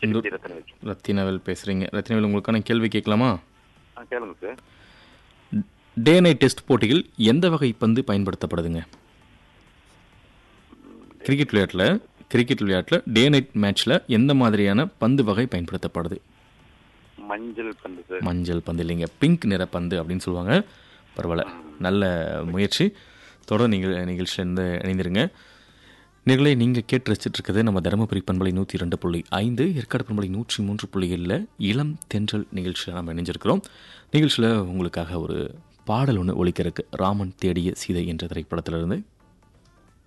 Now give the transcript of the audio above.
திருச்சி ரத்னவேல் ரத்தினவேல் பேசுகிறீங்க ரத்தினவேல் உங்களுக்கான கேள்வி கேட்கலாமா ஆ கேளுங்க சார் டே நைட் டெஸ்ட் போட்டியில் எந்த வகை பந்து பயன்படுத்தப்படுதுங்க கிரிக்கெட் விளையாட்டில் கிரிக்கெட் விளையாட்டில் டே நைட் மேட்ச்சில் எந்த மாதிரியான பந்து வகை பயன்படுத்தப்படுது மஞ்சள் பந்து சார் மஞ்சள் பந்து இல்லைங்க பிங்க் நிற பந்து அப்படின்னு சொல்லுவாங்க பரவாயில்ல நல்ல முயற்சி தொடர் நீங்கள் நிகழ்ச்சியிலேருந்து இணைந்திருங்க நிகழை நீங்கள் கேட்டு ரசிச்சுட்டு இருக்கிறது நம்ம தருமபுரி பண்பலை நூற்றி ரெண்டு புள்ளி ஐந்து ஏற்காடு பண்பலை நூற்றி மூன்று புள்ளி ஏழில் இளம் தென்றல் நிகழ்ச்சியில் நம்ம இணைஞ்சிருக்கிறோம் நிகழ்ச்சியில் உங்களுக்காக ஒரு பாடல் ஒன்று ஒழிக்க இருக்கு ராமன் தேடிய சீதை என்ற திரைப்படத்திலிருந்து